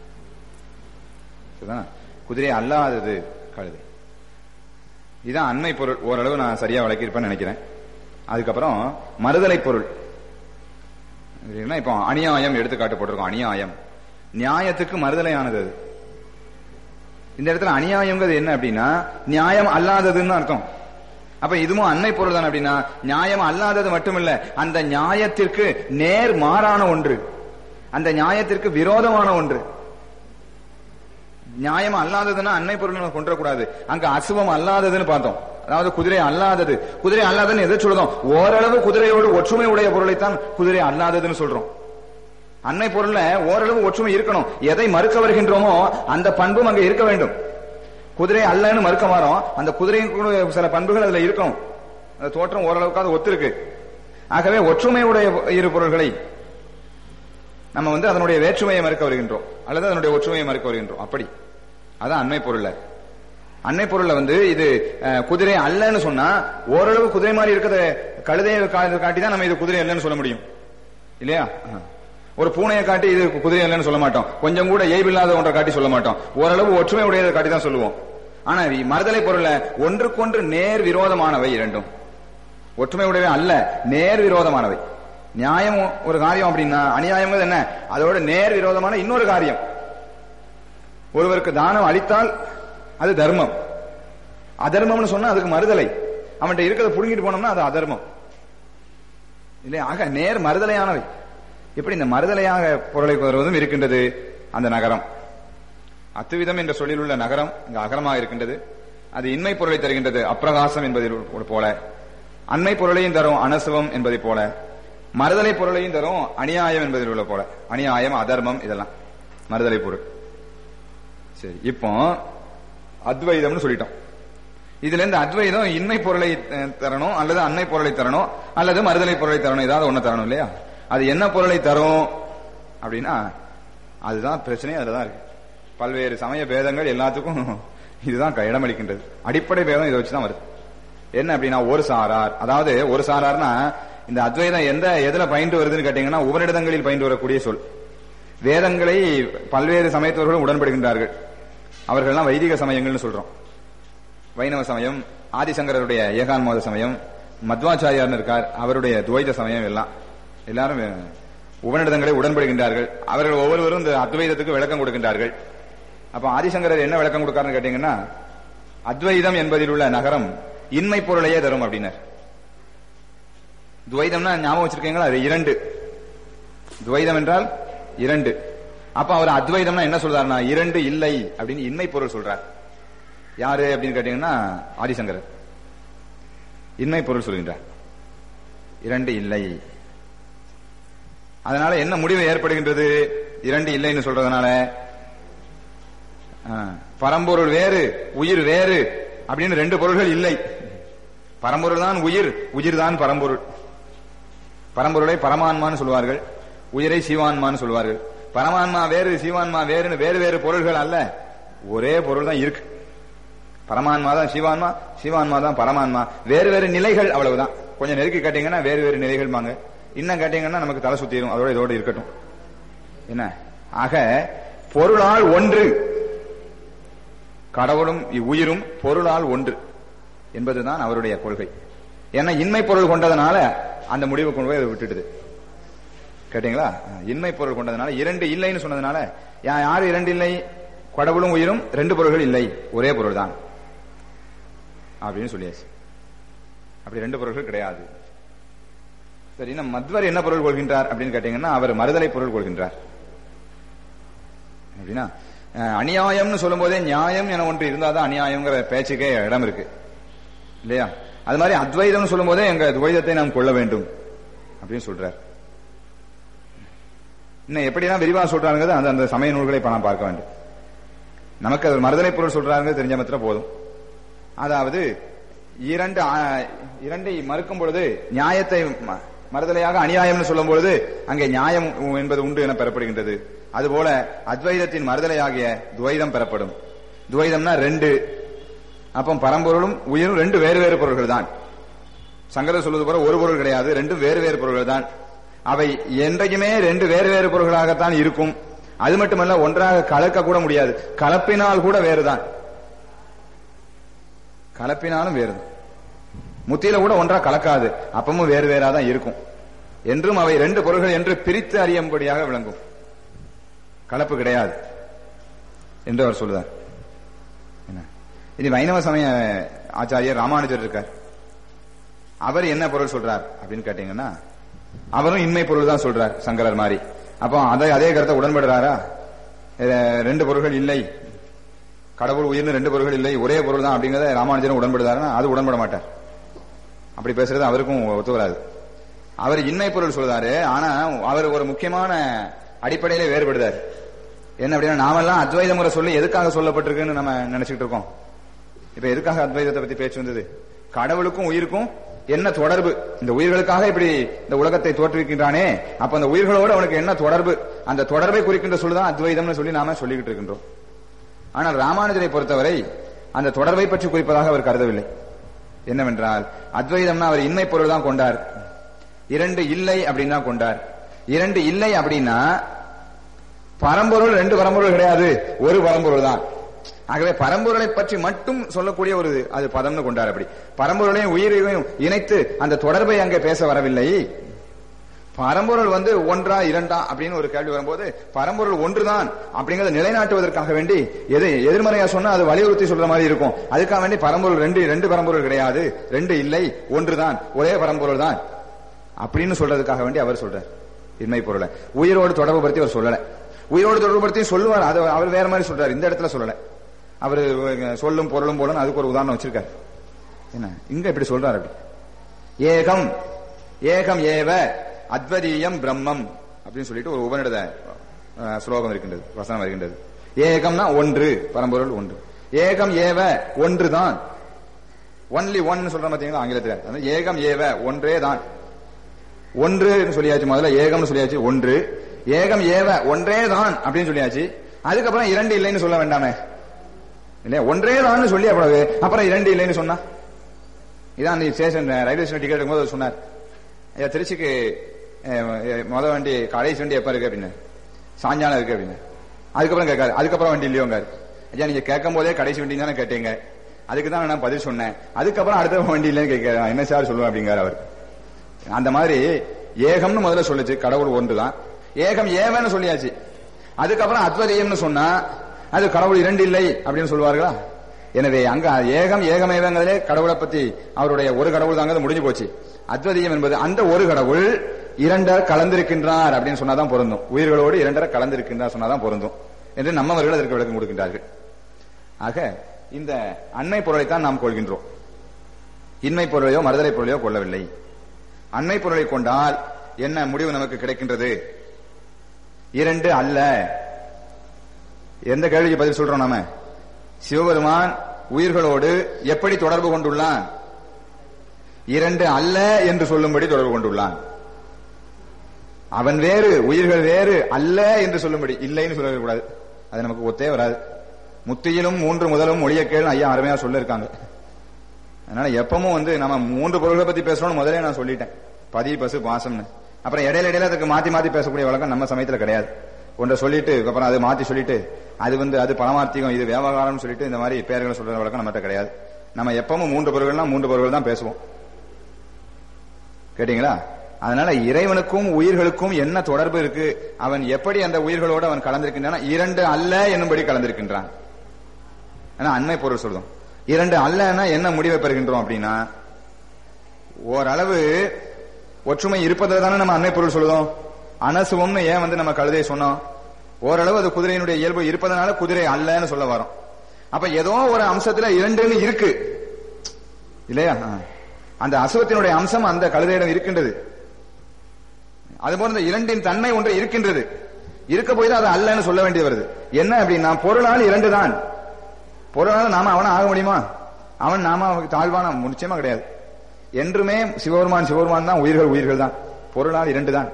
சரிதானா? குதிரை அல்லாதது கழுதை இதான் அண்மை பொருள் ஓரளவு நான் சரியா விளக்கியிருப்பேன்னு நினைக்கிறேன் அதுக்கப்புறம் மறுதலை பொருள் சரிங்களா? இப்போ அநியாயம் எடுத்துக்காட்டு போட்டிருக்கோம் அநியாயம் நியாயத்துக்கு மறுதலையானது அது இந்த இடத்துல அநியாயம்ங்கிறது என்ன அப்படின்னா நியாயம் அல்லாததுன்னு அர்த்தம் அப்ப இதுவும் அன்னை பொருள் தான் அப்படின்னா நியாயம் அல்லாதது மட்டுமில்ல அந்த நியாயத்திற்கு நேர் மாறான ஒன்று அந்த நியாயத்திற்கு விரோதமான ஒன்று நியாயம் அல்லாததுன்னா அன்னை பொருள் நம்ம கொண்டுறக்கூடாது அங்க அசுவம் அல்லாததுன்னு பார்த்தோம் அதாவது குதிரை அல்லாதது குதிரை அல்லாததுன்னு எதை சொல்றோம் ஓரளவு குதிரையோடு ஒற்றுமை உடைய பொருளைத்தான் குதிரை அல்லாததுன்னு சொல்றோம் அன்னை பொருள்ல ஓரளவு ஒற்றுமை இருக்கணும் எதை மறுக்க வருகின்றோமோ அந்த பண்பும் அங்க இருக்க வேண்டும் குதிரை அல்லன்னு மறுக்க மாறோம் அந்த குதிரையின் கூட சில பண்புகள் அதுல இருக்கணும் அந்த தோற்றம் ஓரளவுக்காவது ஒத்திருக்கு ஆகவே ஒற்றுமையுடைய இரு பொருள்களை நம்ம வந்து அதனுடைய வேற்றுமையை மறுக்க வருகின்றோம் அல்லது அதனுடைய ஒற்றுமையை மறுக்க வருகின்றோம் அப்படி அதான் அன்னை பொருள்ல அன்னை பொருள்ல வந்து இது அஹ், குதிரை அல்லன்னு சொன்னா ஓரளவு குதிரை மாதிரி இருக்கிறத கழுதையை கா- காட்டி தான் நம்ம இது குதிரை அல்லன்னு சொல்ல முடியும் இல்லையா அஹ். ஒரு பூனையை காட்டி இது குதிரை அல்லன்னு சொல்ல மாட்டோம் கொஞ்சம் கூட ஏய்வில்லாத ஒன்றை காட்டி சொல்ல மாட்டோம் ஓரளவு ஒற்றுமை உடையதை காட்டி தான் சொல்லுவோம் ஆனா இ- மறுதலை பொருள்ல ஒன்றுக்கொன்று நேர் விரோதமானவை இரண்டும் ஒற்றுமை உடையவை அல்ல நேர் விரோதமானவை நியாயம் ஒரு காரியம் அப்படின்னா அநியாயம் என்ன அதோட நேர் விரோதமான இன்னொரு காரியம் ஒருவருக்கு தானம் அளித்தால் அது தர்மம் அதர்மம்னு சொன்னா அதுக்கு மறுதலை அவன்கிட்ட இருக்கிறத புடுங்கிட்டு போனோம்னா அது அதர்மம் இல்லையா ஆக நேர் மறுதலையானவை எப்படி இந்த மறுதலையாக பொருளை வருவதும் இருக்கின்றது அந்த நகரம் அத்துவிதம் என்ற சொல்லில் உள்ள நகரம் இங்க அகரமாக இருக்கின்றது அது இன்மை பொருளை தருகின்றது அப்பிரகாசம் என்பதில் உ- போல அண்மை பொருளையும் தரும் அனசுவம் என்பதை போல மறுதலை பொருளையும் தரும் அநியாயம் என்பதில் உள்ள போல அநியாயம் அதர்மம் இதெல்லாம் மறுதலை பொருள் சரி இப்போ அத்வைதம்னு சொல்லிட்டோம் இதுல இருந்து அத்வைதம் இன்மை பொருளை அஹ், தரணும் அல்லது அன்னை பொருளை தரணும் அல்லது மறுதலை பொருளை தரணும் ஏதாவது ஒண்ணு தரணும் இல்லையா அது என்ன பொருளை தரும் அப்படின்னா அதுதான் பிரச்சனையே அதுலதான் இருக்கு பல்வேறு சமய பேதங்கள் எல்லாத்துக்கும் இதுதான் க- இடமளிக்கின்றது அடிப்படை பேதம் இதை வச்சுதான் வருது என்ன அப்படின்னா ஒரு சாரார் அதாவது ஒரு சாரார்னா இந்த அத்வைதம் எந்த எதுல பயின்று வருதுன்னு கேட்டீங்கன்னா உபரிடங்களில் பயின்று வரக்கூடிய சொல் வேதங்களை பல்வேறு சமயத்தவர்களும் உடன்படுகின்றார்கள் அவர்கள்லாம் வைதிக சமயங்கள்னு சொல்றோம் வைணவ சமயம் ஆதிசங்கரருடைய ஏகான்மோத சமயம் மத்வாச்சாரியார்னு இருக்கார் அவருடைய துவைத சமயம் எல்லாம் எல்லாரும் அஹ், உபநிடதங்களை உடன்படுகின்றார்கள் அவர்கள் ஒவ்வொருவரும் இந்த அத்வைதத்துக்கு விளக்கம் கொடுக்கின்றார்கள் அப்ப ஆதிசங்கரர் என்ன விளக்கம் கொடுக்காருன்னு கேட்டீங்கன்னா அத்வைதம் என்பதில் உள்ள நகரம் இன்மை பொருளையே தரும் அப்படின்னார் துவைதம்னா ஞாபகம் வச்சிருக்கீங்களா அது இரண்டு துவைதம் என்றால் இரண்டு அப்ப அவர் அத்வைதம்னா என்ன சொல்றாருன்னா இரண்டு இல்லை அப்படின்னு இன்மை பொருள் சொல்றார் யாரு அப்படின்னு கேட்டீங்கன்னா ஆதிசங்கரர் இன்மை பொருள் சொல்கின்றார் இரண்டு இல்லை அதனால என்ன முடிவு ஏற்படுகின்றது இரண்டு இல்லைன்னு சொல்றதுனால ஆ, பரம்பொருள் வேறு உயிர் வேறு அப்படின்னு ரெண்டு பொருள்கள் இல்லை பரம்பொருள் தான் உயிர் உயிர் தான் பரம்பொருள் பரம்பொருளை பரமான்மான்னு சொல்வார்கள் உயிரை சிவான்மான்னு சொல்வார்கள் பரமான்மா வேறு சிவான்மா வேறுன்னு வேறு வேறு பொருள்கள் அல்ல ஒரே பொருள் தான் இருக்கு பரமான்மா தான் சிவான்மா சிவான்மா தான் பரமான்மா வேறு வேறு நிலைகள் அவ்வளவுதான் கொஞ்சம் நெருக்கி கேட்டீங்கன்னா வேறு வேறு நிலைகள் வாங்க இன்னும் கேட்டீங்கன்னா நமக்கு தலை சுத்திரும் அதோட இதோட இருக்கட்டும் என்ன ஆக பொருளால் ஒன்று கடவுளும் உயிரும் பொருளால் ஒன்று என்பதுதான் அவருடைய கொள்கை ஏன்னா இன்மை பொருள் கொண்டதனால அந்த முடிவு கொண்டு போய் அதை விட்டுடுது கேட்டீங்களா இன்மை பொருள் கொண்டதுனால இரண்டு இல்லைன்னு சொன்னதுனால யா- யாரு இரண்டு இல்லை கடவுளும் உயிரும் ரெண்டு பொருள்கள் இல்லை ஒரே பொருள் தான் அப்படின்னு சொல்லியாச்சு அப்படி ரெண்டு பொருள்கள் கிடையாது சரி நம்ம மத்வர் என்ன பொருள் கொள்கின்றார் அப்படின்னு கேட்டீங்கன்னா அவர் மறுதலை பொருள் கொள்கின்றார் அப்படின்னா அஹ், அநியாயம்னு சொல்லும் போதே நியாயம் என ஒன்று இருந்தாதான் அநியாயம்ங்கிற பேச்சுக்கே இடம் இருக்கு இல்லையா அது மாதிரி அத்வைதம்னு சொல்லும் போதே எங்க துவைதத்தை நாம் கொள்ள வேண்டும் அப்படின்னு சொல்றார் இன்னும் எப்படிதான் விரிவா சொல்றாங்கிறது அந்த அந்த சமய நூல்களை இப்ப நாம் பார்க்க வேண்டும் நமக்கு அது மறுதலை பொருள் சொல்றாங்க தெரிஞ்ச மாத்திரம் போதும் அதாவது இரண்டு ஆ, இரண்டை மறுக்கும் பொழுது நியாயத்தை ம- மறுதலையாக அநியாயம்னு சொல்லும் பொழுது அங்கே நியாயம் என்பது உண்டு என பெறப்படுகின்றது அதுபோல அத்வைதத்தின் மறுதலையாகிய துவைதம் பெறப்படும் துவைதம்னா ரெண்டு அப்போ பரம்பொருளும் உயிரும் ரெண்டு வேறு வேறு பொருள்கள் தான் சங்கரர் சொல்வது போல ஒரு பொருள் கிடையாது ரெண்டும் வேறு வேறு பொருள்கள் தான் அவை என்றைக்குமே ரெண்டு வேறு வேறு பொருள்களாகத்தான் இருக்கும் அது மட்டுமல்ல ஒன்றாக கலக்க கூட முடியாது கலப்பினால் கூட வேறுதான் கலப்பினாலும் வேறுதான் முத்தியில கூட ஒன்றா கலக்காது அப்பமும் வேறு வேறா தான் இருக்கும் என்றும் அவை ரெண்டு பொருள்கள் என்று பிரித்து அறியும்படியாக விளங்கும் கலப்பு கிடையாது என்று அவர் சொல்லுதார் என்ன இனி வைணவ சமய ஆச்சாரியர் ராமானுஜர் இருக்கார் அவர் என்ன பொருள் சொல்றார் அப்படின்னு கேட்டீங்கன்னா அவரும் இன்மை பொருள் தான் சொல்றார் சங்கரர் மாதிரி அப்போ அதை அதே கருத்தை உடன்படுறாரா அஹ் ரெண்டு பொருள்கள் இல்லை கடவுள் உயிர்னு ரெண்டு பொருள்கள் இல்லை ஒரே பொருள் தான் அப்படிங்கறத ராமானுஜரும் உடன்படுதாருன்னா அது உடன்பட மாட்டார் அப்படி பேசுறது அவருக்கும் ஒத்து வராது அவர் இன்மை பொருள் சொல்றாரு ஆனா அவர் ஒரு முக்கியமான அடிப்படையில வேறுபடுதார் என்ன அப்படின்னா நாமெல்லாம் அத்வைத முறை சொல்லி எதுக்காக சொல்லப்பட்டிருக்குன்னு நம்ம நினைச்சிட்டு இருக்கோம் இப்ப எதுக்காக அத்வைதத்தை பத்தி பேச்சு வந்தது கடவுளுக்கும் உயிருக்கும் என்ன தொடர்பு இந்த உயிர்களுக்காக இப்படி இந்த உலகத்தை தோற்றுவிக்கின்றானே அப்ப அந்த உயிர்களோடு அவனுக்கு என்ன தொடர்பு அந்த தொடர்பை குறிக்கின்ற சொல்லுதான் அத்வைதம்னு சொல்லி நாம சொல்லிக்கிட்டு இருக்கின்றோம் ஆனால் ராமானுஜரை பொறுத்தவரை அந்த தொடர்பை பற்றி குறிப்பதாக அவர் கருதவில்லை என்னவென்றால் அத்வைதம்னா அவர் இன்மை பொருள் தான் கொண்டார் இரண்டு இல்லை அப்படின்னு தான் கொண்டார் இரண்டு இல்லை அப்படின்னா பரம்பொருள் ரெண்டு பரம்பொருள் கிடையாது ஒரு பரம்பொருள் தான் ஆகவே பரம்பொருளை பற்றி மட்டும் சொல்லக்கூடிய ஒரு அது பதம்னு கொண்டார் அப்படி பரம்பொருளையும் உயிரையும் இணைத்து அந்த தொடர்பை அங்கே பேச வரவில்லை பரம்பொருள் வந்து ஒன்றா இரண்டா அப்படின்னு ஒரு கேள்வி வரும்போது பரம்பொருள் ஒன்றுதான் அப்படிங்கறத நிலைநாட்டுவதற்காக வேண்டி எது எதிர்மறையா சொன்னா அது வலியுறுத்தி சொல்ற மாதிரி இருக்கும் அதுக்காக வேண்டி பரம்பொருள் ரெண்டு ரெண்டு பரம்பொருள் கிடையாது ரெண்டு இல்லை ஒன்றுதான் ஒரே பரம்பொருள் தான் அப்படின்னு சொல்றதுக்காக வேண்டி அவர் சொல்றார் இன்மை பொருளை உயிரோடு தொடர்பு படுத்தி அவர் சொல்லல உயிரோடு தொடர்பு படுத்தி சொல்லுவார் அது அவர் வேற மாதிரி சொல்றாரு இந்த இடத்துல சொல்லல அவர் சொல்லும் பொருளும் போலும் அதுக்கு ஒரு உதாரணம் வச்சிருக்காரு என்ன இங்க இப்படி சொல்றாரு அப்படி ஏகம் ஏகம் ஏவ அத்வதீயம் பிரம்மம் அப்படின்னு சொல்லிட்டு ஒரு உபனிடத அஹ், ஸ்லோகம் இருக்கின்றது வசனம் வருகின்றது ஏகம்னா ஒன்று பரம்பொருள் ஒன்று ஏகம் ஏவ ஒன்றுதான் ஒன்லி ஒன் சொல்ற பாத்தீங்களா ஆங்கிலத்தில் அதாவது ஏகம் ஏவ ஒன்றே தான் ஒன்றுன்னு சொல்லியாச்சு முதல்ல ஏகம்னு சொல்லியாச்சு ஒன்று ஏகம் ஏவ ஒன்றே தான் அப்படின்னு சொல்லியாச்சு அதுக்கப்புறம் இரண்டு இல்லைன்னு சொல்ல வேண்டாமே இல்லையா ஒன்றே தான் சொல்லி அவ்வளவு அப்புறம் இரண்டு இல்லைன்னு சொன்னா இதான் அந்த ஸ்டேஷன் ரயில்வே ஸ்டேஷன் டிக்கெட் எடுக்கும்போது அவர் சொன்னார் ஐயா திருச்சிக்கு அஹ், அஹ், முத வண்டி கடைசி வண்டி எப்ப இருக்கு அப்படின்னு சாயங்காலம் இருக்கு அப்படின்னு அதுக்கப்புறம் கேட்காரு அதுக்கப்புறம் வண்டி இல்லையோங்காரு ஐயா நீங்க கேட்கும் போதே கடைசி வண்டி தானே கேட்டீங்க அதுக்கு தான் நான் பதில் சொன்னேன் அதுக்கப்புறம் அடுத்த வண்டி இல்லைன்னு கேட்கிறேன் என்ன சார் சொல்லுவேன் அப்படிங்கிறார் அவர் அந்த மாதிரி ஏகம்னு முதல்ல சொல்லுச்சு கடவுள் ஒன்றுதான் ஏகம் ஏவன்னு சொல்லியாச்சு அதுக்கப்புறம் அத்வதேயம்னு சொன்னா அது கடவுள் இரண்டு இல்லை அப்படின்னு சொல்லுவார்களா எனவே அங்க ஏகம் ஏகமேவங்கிறதுலே கடவுளை பத்தி அவருடைய ஒரு கடவுள் தாங்க முடிஞ்சு போச்சு அத்வதீயம் என்பது அந்த ஒரு கடவுள் இரண்டர் கலந்திருக்கின்றார் அப்படின்னு சொன்னாதான் பொருந்தும் உயிர்களோடு இரண்டரை கலந்திருக்கின்றார் சொன்னாதான் பொருந்தும் என்று நம்மவர்கள் அதற்கு விளக்கம் கொடுக்கின்றார்கள் ஆக இந்த அண்மை பொருளைத்தான் நாம் கொள்கின்றோம் இன்மை பொருளையோ மறுதலை பொருளையோ கொள்ளவில்லை அண்மை பொருளை கொண்டால் என்ன முடிவு நமக்கு கிடைக்கின்றது இரண்டு அல்ல எந்த கேள்விக்கு பதில் சொல்றோம் நாம சிவபெருமான் உயிர்களோடு எப்படி தொடர்பு கொண்டுள்ளான் இரண்டு அல்ல என்று சொல்லும்படி தொடர்பு கொண்டுள்ளான் அவன் வேறு உயிர்கள் வேறு அல்ல என்று சொல்லும்படி இல்லைன்னு சொல்லக்கூடாது அது நமக்கு ஒத்தே வராது முத்தியிலும் மூன்று முதலும் மொழிய கேள் ஐயா அருமையா சொல்லிருக்காங்க அதனால எப்பவும் வந்து நம்ம மூன்று பொருள்களை பத்தி பேசுறோம்னு முதலே நான் சொல்லிட்டேன் பதி பசு பாசம்னு அப்புறம் இடையில இடையில அதுக்கு மாத்தி மாத்தி பேசக்கூடிய வழக்கம் நம்ம சமயத்துல கிடையாது ஒன்றை சொல்லிட்டு அப்புறம் அதை மாத்தி சொல்லிட்டு அது வந்து அது பரமார்த்திகம் இது வியாபகாரம்னு சொல்லிட்டு இந்த மாதிரி பெயர்களை சொல்ற வழக்கம் நம்மகிட்ட கிடையாது நம்ம எப்பவும் மூன்று பொருள்கள்னா மூன்று பொருள்கள் தான் பேசுவோம் கேட்டீங்களா அதனால இறைவனுக்கும் உயிர்களுக்கும் என்ன தொடர்பு இருக்கு அவன் எப்படி அந்த உயிர்களோடு அவன் கலந்திருக்கின்றான் இரண்டு அல்ல என்னும்படி கலந்திருக்கின்றான் ஏன்னா அண்மை பொருள் சொல்லும் இரண்டு அல்லன்னா என்ன முடிவை பெறுகின்றோம் அப்படின்னா ஓரளவு ஒற்றுமை இருப்பதில் தானே நம்ம அண்மை பொருள் சொல்லுதோம் அனசுவம்னு ஏன் வந்து நம்ம கழுதையை சொன்னோம் ஓரளவு அது குதிரையினுடைய இயல்பு இருப்பதனால குதிரை அல்லன்னு சொல்ல வரோம் அப்ப ஏதோ ஒரு அம்சத்துல இரண்டுன்னு இருக்கு இல்லையா ஆ. அந்த அசுவத்தினுடைய அம்சம் அந்த கழுதையிடம் இருக்கின்றது அதுபோல இந்த இரண்டின் தன்மை ஒன்று இருக்கின்றது இருக்க போய் தான் அது அல்லன்னு சொல்ல வேண்டியது வருது என்ன அப்படின்னா பொருளால் இரண்டு தான் பொருளால் நாம அவன ஆக முடியுமா அவன் நாம அவனுக்கு தாழ்வான நிச்சயமா கிடையாது என்றுமே சிவபெருமான் சிவபெருமான் தான் உயிர்கள் உயிர்கள் தான் பொருளால் இரண்டு தான்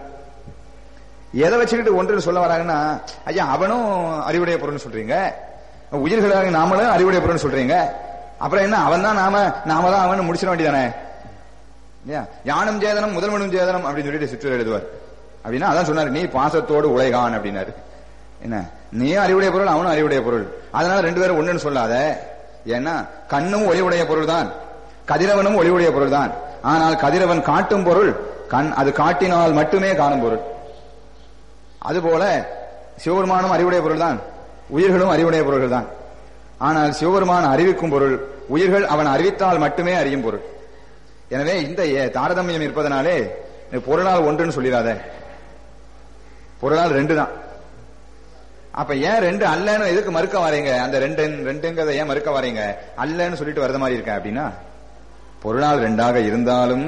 எதை வச்சுக்கிட்டு ஒன்று சொல்ல வராங்கன்னா ஐயா அவனும் அறிவுடைய பொருள்னு சொல்றீங்க உயிர்களாக நாமளும் அறிவுடைய பொருள்னு சொல்றீங்க அப்புறம் என்ன அவன் தான் நாம நாம தான் அவன் முடிச்சிட வேண்டியதானே இல்லையா யானும் சேதனம் முதல்வனும் சேதனம் அப்படின்னு சொல்லிட்டு சிற்றூர் எழுதுவார் அப்படின்னா அதான் சொன்னாரு நீ பாசத்தோடு உழைகான் அப்படின்னாரு என்ன நீ அறிவுடைய பொருள் அவனும் அறிவுடைய பொருள் அதனால ரெண்டு பேரும் ஒண்ணுன்னு சொல்லாத ஏன்னா கண்ணும் ஒளிவுடைய பொருள் தான் கதிரவனும் ஒளிவுடைய பொருள் தான் ஆனால் கதிரவன் காட்டும் பொருள் கண் அது காட்டினால் மட்டுமே காணும் பொருள் அதுபோல சிவபெருமானும் அறிவுடைய பொருள் தான் உயிர்களும் அறிவுடைய பொருள்கள் தான் ஆனால் சிவபெருமான் அறிவிக்கும் பொருள் உயிர்கள் அவன் அறிவித்தால் மட்டுமே அறியும் பொருள் எனவே இந்த ஏ- தாரதமியம் இருப்பதனாலே நீ பொருளால் ஒன்றுன்னு சொல்லிடாத பொருளால் ரெண்டு தான் அப்ப ஏன் ரெண்டு அல்லன்னு எதுக்கு மறுக்க வரீங்க அந்த ரெண்டு ரெண்டுங்கிறத ஏன் மறுக்க வரீங்க அல்லன்னு சொல்லிட்டு வரது மாதிரி இருக்க அப்படின்னா பொருளால் ரெண்டாக இருந்தாலும்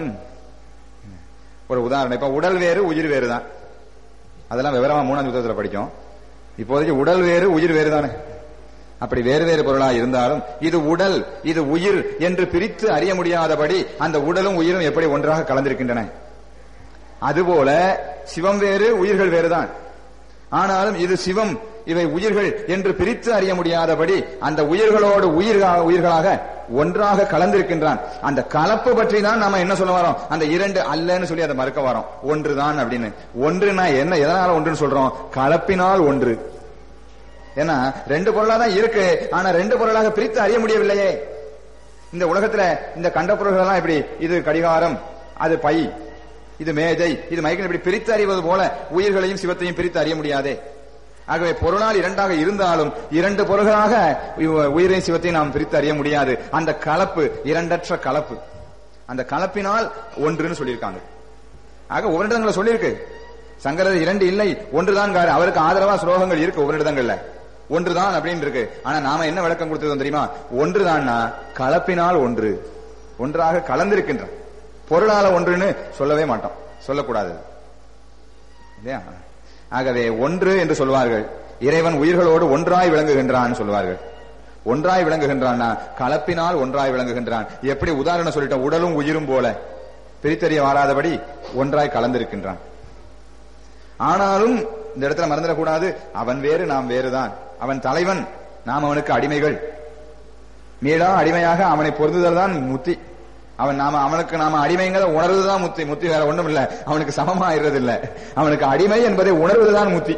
ஒரு உதாரணம் இப்ப உடல் வேறு உயிர் வேறு தான் அதெல்லாம் விவரமா மூணாம் யுத்தத்துல படிக்கும் இப்போதைக்கு உடல் வேறு உயிர் வேறு தானே அப்படி வேறு வேறு பொருளா இருந்தாலும் இது உடல் இது உயிர் என்று பிரித்து அறிய முடியாதபடி அந்த உடலும் உயிரும் எப்படி ஒன்றாக கலந்திருக்கின்றன அதுபோல சிவம் வேறு உயிர்கள் வேறுதான் ஆனாலும் இது சிவம் இவை உயிர்கள் என்று பிரித்து அறிய முடியாதபடி அந்த உயிர்களோடு உயிர்களாக உயிர்களாக ஒன்றாக கலந்திருக்கின்றான் அந்த கலப்பு பற்றி தான் நாம என்ன சொல்ல வரோம் அந்த இரண்டு அல்லன்னு சொல்லி அதை மறுக்க வரோம் ஒன்றுதான் அப்படின்னு ஒன்றுனா என்ன எதனால ஒன்றுன்னு சொல்றோம் கலப்பினால் ஒன்று ஏன்னா ரெண்டு பொருளா தான் இருக்கு ஆனா ரெண்டு பொருளாக பிரித்து அறிய முடியவில்லையே இந்த உலகத்துல இந்த கண்ட பொருள்கள் எல்லாம் இப்படி இது கடிகாரம் அது பை இது மேஜை இது மைக்கன் இப்படி பிரித்து அறிவது போல உயிர்களையும் சிவத்தையும் பிரித்து அறிய முடியாதே ஆகவே பொருளால் இரண்டாக இருந்தாலும் இரண்டு பொருள்களாக உ- உயிரையும் சிவத்தையும் நாம் பிரித்து அறிய முடியாது அந்த கலப்பு இரண்டற்ற கலப்பு அந்த கலப்பினால் ஒன்றுன்னு சொல்லியிருக்காங்க ஆக ஒவ்வொரு இடங்களை சொல்லியிருக்கு சங்கரது இரண்டு இல்லை ஒன்றுதான் காரு. அவருக்கு ஆதரவா ஸ்லோகங்கள் இருக்கு ஒவ்வொரு இடங்கள்ல ஒன்றுதான் அப்படின்னு இருக்கு ஆனா நாம என்ன விளக்கம் கொடுத்தது தெரியுமா ஒன்றுதான்னா கலப்பினால் ஒன்று ஒன்றாக கலந்திருக்கின்றோம் பொருளால ஒன்றுன்னு சொல்லவே மாட்டோம் சொல்லக்கூடாது இல்லையா ஆகவே ஒன்று என்று சொல்வார்கள் இறைவன் உயிர்களோடு ஒன்றாய் விளங்குகின்றான் சொல்வார்கள் ஒன்றாய் விளங்குகின்றான்னா கலப்பினால் ஒன்றாய் விளங்குகின்றான் எப்படி உதாரணம் சொல்லிட்டோம் உடலும் உயிரும் போல பிரித்தறிய வாராதபடி ஒன்றாய் கலந்திருக்கின்றான் ஆனாலும் இந்த இடத்துல மறந்துடக்கூடாது அவன் வேறு நாம் வேறுதான் அவன் தலைவன் நாம் அவனுக்கு அடிமைகள் மீளா அடிமையாக அவனை பொருந்துதல் தான் முத்தி அவன் நாம அவனுக்கு நாம அடிமைங்கிற உணர்வுதான் முத்தி முத்தி வேற ஒண்ணும் இல்ல அவனுக்கு சமமாயிறது இல்ல அவனுக்கு அடிமை என்பதை உணர்வதுதான் முத்தி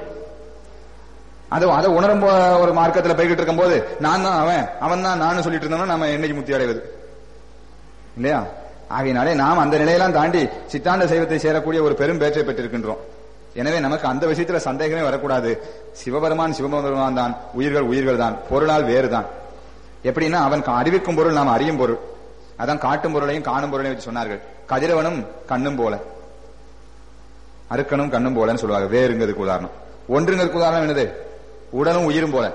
அது அதை உணரும் போ- ஒரு மார்க்கத்துல போய்கிட்டு இருக்கும்போது நான் தான் அவன் அவன் தான் நான் சொல்லிட்டு இருந்தோம்னா நம்ம என்னைக்கு முத்தி அடைவது இல்லையா ஆகையினாலே நாம் அந்த நிலையெல்லாம் தாண்டி சித்தாந்த சைவத்தை சேரக்கூடிய ஒரு பெரும் பேற்றை பெற்றிருக்கின்றோம் எனவே நமக்கு அந்த விஷயத்துல சந்தேகமே வரக்கூடாது சிவபெருமான் சிவபெருமான் தான் உயிர்கள் உயிர்கள் தான் பொருளால் வேறுதான் எப்படின்னா அவன் கா- அறிவிக்கும் பொருள் நாம் அறியும் பொருள் அதான் காட்டும் பொருளையும் காணும் பொருளையும் வச்சு சொன்னார்கள் கதிரவனும் கண்ணும் போல அருக்கனும் கண்ணும் போலன்னு சொல்லுவாங்க வேறுங்கிறதுக்கு உதாரணம் ஒன்றுங்கிறதுக்கு உதாரணம் என்னது உடலும் உயிரும் போல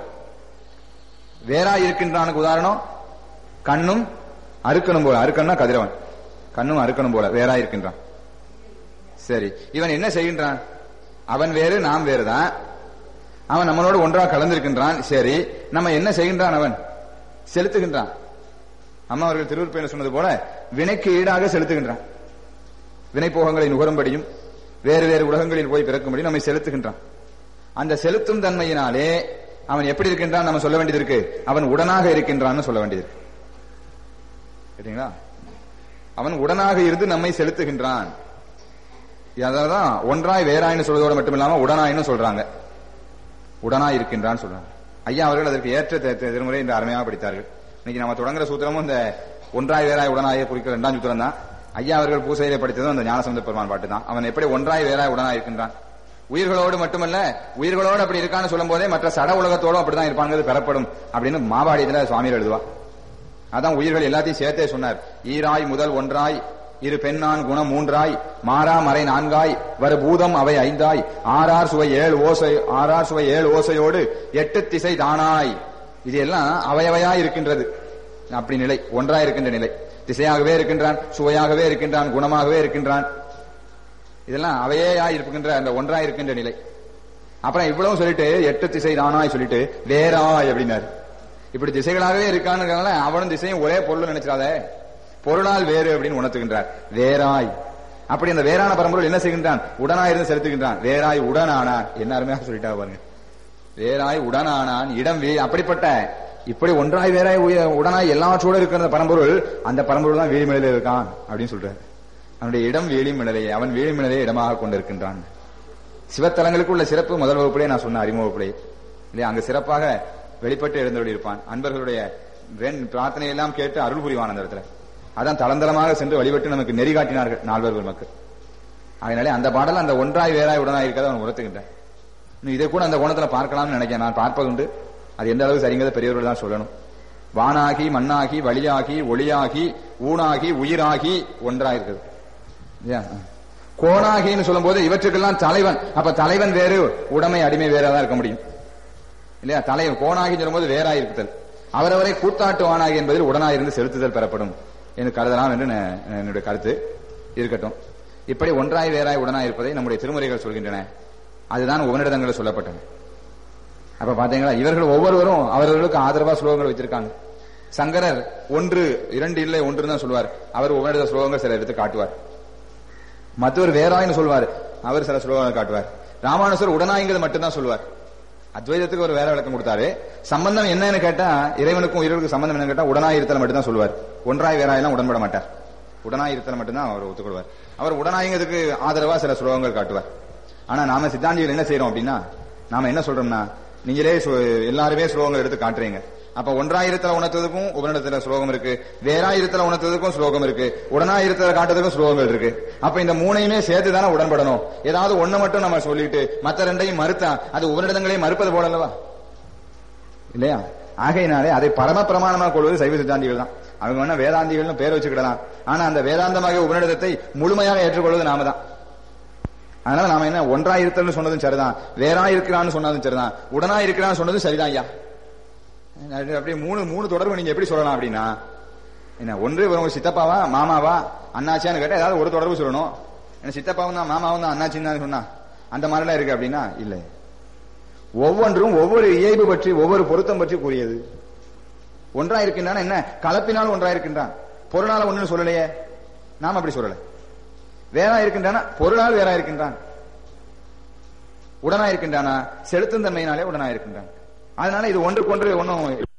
வேறா இருக்கின்றானுக்கு உதாரணம் கண்ணும் அருக்கனும் போல அருக்கன்னா கதிரவன் கண்ணும் அருக்கனும் போல வேறா இருக்கின்றான் சரி இவன் என்ன செய்கின்றான் அவன் வேறு நாம் வேறுதான் அவன் நம்மளோடு ஒன்றாக கலந்திருக்கின்றான் சரி நம்ம என்ன செய்கின்றான் அவன் செலுத்துகின்றான் அம்மா அவர்கள் திருவுருப்பையில சொன்னது போல வினைக்கு ஈடாக செலுத்துகின்றான் வினைப்போகங்களை நுகரும்படியும் வேறு வேறு உலகங்களில் போய் பிறக்கும்படி நம்மை செலுத்துகின்றான் அந்த செலுத்தும் தன்மையினாலே அவன் எப்படி இருக்கின்றான் நம்ம சொல்ல வேண்டியது இருக்கு அவன் உடனாக இருக்கின்றான்னு சொல்ல வேண்டியது இருக்கு கேட்டீங்களா அவன் உடனாக இருந்து நம்மை செலுத்துகின்றான் அதான் ஒன்றாய் வேறாய்னு சொல்வதோடு மட்டும் இல்லாம உடனாயின்னு சொல்றாங்க உடனாய் இருக்கின்றான்னு சொல்றாங்க ஐயா அவர்கள் அதற்கு ஏற்ற தி- தி- திருமுறை என்று அருமையாக படித்தார்கள் இன்னைக்கு நம்ம தொடங்குற சூத்திரமும் இந்த ஒன்றாய் வேறாய் உடனாய குறிக்கிற இரண்டாம் சூத்திரம் தான் ஐயா அவர்கள் பூசையிலே படித்ததும் அந்த ஞானசமுத பெருமான் பாட்டு தான் அவன் எப்படி ஒன்றாய் வேறாய் உடனாய் இருக்கின்றான் உயிர்களோடு மட்டுமல்ல உயிர்களோடு அப்படி இருக்கான்னு சொல்லும் போதே மற்ற சட உலகத்தோடும் அப்படிதான் இருப்பாங்கிறது பெறப்படும் அப்படின்னு மாபாடியத்துல சுவாமிகள் எழுதுவா அதான் உயிர்கள் எல்லாத்தையும் சேர்த்தே சொன்னார் ஈராய் முதல் ஒன்றாய் இரு பெண்ணான் குணம் மூன்றாய் மாறா மறை நான்காய் வரு பூதம் அவை ஐந்தாய் ஆறார் சுவை ஏழு ஓசை ஆறார் சுவை ஏழு ஓசையோடு எட்டு திசை தானாய் இது எல்லாம் அவையவையாய் இருக்கின்றது அப்படி நிலை ஒன்றாய் இருக்கின்ற நிலை திசையாகவே இருக்கின்றான் சுவையாகவே இருக்கின்றான் குணமாகவே இருக்கின்றான் இதெல்லாம் அவையாய் இருக்கின்ற அந்த ஒன்றாய் இருக்கின்ற நிலை அப்புறம் இவ்வளவு சொல்லிட்டு எட்டு திசை தானாய் சொல்லிட்டு வேறாய் அப்படின்னாரு இப்படி திசைகளாகவே இருக்கான்னு அவனும் திசையும் ஒரே பொருள் நினைச்சிடாத பொருளால் வேறு அப்படின்னு உணர்த்துகின்றார் வேறாய் அப்படி அந்த வேறான பரம்பொருள் என்ன செய்கின்றான் உடனாய் இருந்து செலுத்துகின்றான் வேறாய் உடனானான் என்ன அருமையாக சொல்லிட்டா பாருங்க வேறாய் உடனானான் இடம் வே அப்படிப்பட்ட இப்படி ஒன்றாய் வேறாய் உய- உடனாய் எல்லாற்றோடு இருக்கிற பரம்பொருள் அந்த பரம்பொருள் தான் வீழிமலையில இருக்கான் அப்படின்னு சொல்றாரு அவனுடைய இடம் வீழிமலையை அவன் வீழிமலையை இடமாக கொண்டிருக்கின்றான் சிவத்தலங்களுக்கு உள்ள சிறப்பு முதல் வகுப்பிலே நான் சொன்ன அறிமுக வகுப்பிலே இல்லையா அங்கு சிறப்பாக வெளிப்பட்டு எழுந்தோடி இருப்பான் அன்பர்களுடைய ரெண்- பிரார்த்தனை எல்லாம் கேட்டு அருள் புரிவான் அந்த இடத்துல அதான் தளந்தளமாக சென்று வழிபட்டு நமக்கு நெறி காட்டினார்கள் நால்வர் பெருமக்கள் அதனாலே அந்த பாடல் அந்த ஒன்றாய் வேறாய் உடனாய் இருக்கிறத அவன் உணர்த்துகின்றான் இன்னும் இதை கூட அந்த கோணத்துல பார்க்கலாம்னு நினைக்கிறேன் நான் பார்ப்பதுண்டு அது எந்த அளவுக்கு சரிங்கிறத பெரியவர்கள் தான் சொல்லணும் வானாகி மண்ணாகி வழியாகி ஒளியாகி ஊனாகி உயிராகி ஒன்றாய் இருக்குது இல்லையா? கோணாகின்னு சொல்லும்போது இவற்றுக்கெல்லாம் தலைவன் அப்ப தலைவன் வேறு உடைமை அடிமை வேறா தான் இருக்க முடியும் இல்லையா தலைவன் கோணாகி சொல்லும்போது வேறாய் இருக்குதல் அவரவரை கூத்தாட்டுவானாகி என்பதில் உடனாயிருந்து செலுத்துதல் பெறப்படும் என்று கருதலாம் என்று ந- என்னுடைய கருத்து இருக்கட்டும் இப்படி ஒன்றாய் வேறாய் உடனாய் இருப்பதை நம்முடைய திருமுறைகள் சொல்கின்றன அதுதான் உபனிடதங்களில் சொல்லப்பட்டது அப்ப பாத்தீங்களா இவர்கள் ஒவ்வொருவரும் அவர்களுக்கு ஆதரவா ஸ்லோகங்கள் வச்சிருக்காங்க சங்கரர் ஒன்று இரண்டு இல்லை ஒன்று தான் சொல்வார் அவர் உபனிடத ஸ்லோகங்கள் சில எடுத்து காட்டுவார் மற்றவர் வேறாயின்னு சொல்வார் அவர் சில ஸ்லோகங்கள் காட்டுவார் ராமானுசர் உடனாய்ங்கிறது மட்டும்தான் சொல்வார் அத்வைதத்துக்கு ஒரு வேற விளக்கம் கொடுத்தாரு சம்பந்தம் என்னன்னு கேட்டா இறைவனுக்கும் உயிர்களுக்கும் சம்பந்தம் என்னன்னு கேட்டா உடனாய் இருத்தல் மட்டும்தான் சொல்வார் ஒன்றாய் வேறாயெல்லாம் உடன்பட மாட்டார் உடனாய் இருத்தல் மட்டும்தான் அவர் ஒத்துக்கொள்வார் அவர் உடனாய்ங்கிறதுக்கு ஆதரவா சில ஸ்லோகங்கள் காட்டுவார் ஆனா நாம சித்தாந்திகள் என்ன செய்யறோம் அப்படின்னா நாம என்ன சொல்றோம்னா நீங்களே சொ- எல்லாருமே ஸ்லோகங்கள் எடுத்து காட்டுறீங்க அப்ப ஒன்றாயிரத்துல உணர்த்ததுக்கும் உபநிடத்துல ஸ்லோகம் இருக்கு வேறாயிரத்துல உணர்த்ததுக்கும் ஸ்லோகம் இருக்கு உடனாயிரத்துல காட்டுறதுக்கும் ஸ்லோகங்கள் இருக்கு அப்ப இந்த மூணையுமே சேர்த்து தானே உடன்படணும் ஏதாவது ஒண்ணு மட்டும் நம்ம சொல்லிட்டு மத்த ரெண்டையும் மறுத்தா அது உபநிடதங்களையும் மறுப்பது போல அல்லவா இல்லையா ஆகையினாலே அதை பரம பிரமாணமாக கொள்வது சைவ சித்தாந்திகள் தான் அவங்க வேணா வேதாந்திகள்னு பேர் வச்சுக்கிடலாம் ஆனா அந்த வேதாந்தமாக உபநிடதத்தை முழுமையாக ஏற்றுக்கொள்வது நாம தான் அதனால நாம என்ன ஒன்றா இருத்தல்னு சொன்னதும் சரிதான் வேறா இருக்கிறான்னு சொன்னதும் சரிதான் உடனா இருக்கிறான்னு சொன்னதும் சரிதான் ஐயா அது அப்படியே மூணு மூணு தொடர்பு நீங்க எப்படி சொல்லலாம் அப்படின்னா என்ன ஒன்று உங்க சித்தப்பாவா மாமாவா அண்ணாச்சியான்னு கேட்டா ஏதாவது ஒரு தொடர்பு சொல்லணும் என்ன சித்தப்பாவும் தான் மாமாவும் தான் அண்ணாச்சின்னு தான் சொன்னா அந்த மாதிரிலாம் இருக்கு அப்படின்னா இல்லை ஒவ்வொன்றும் ஒவ்வொரு இயல்பு பற்றி ஒவ்வொரு பொருத்தம் பற்றி கூறியது ஒன்றா இருக்கின்றான் என்ன கலப்பினால் ஒன்றா இருக்கின்றான் பொருளால ஒண்ணுன்னு சொல்லலையே நாம அப்படி சொல்லல வேறா இருக்கின்றானா பொருளால் வேறா இருக்கின்றான் உடனா இருக்கின்றானா செலுத்தும் தன்மையினாலே உடனா இருக்கின்றான் அதனால இது ஒன்றுக்கொன்று ஒன்றும்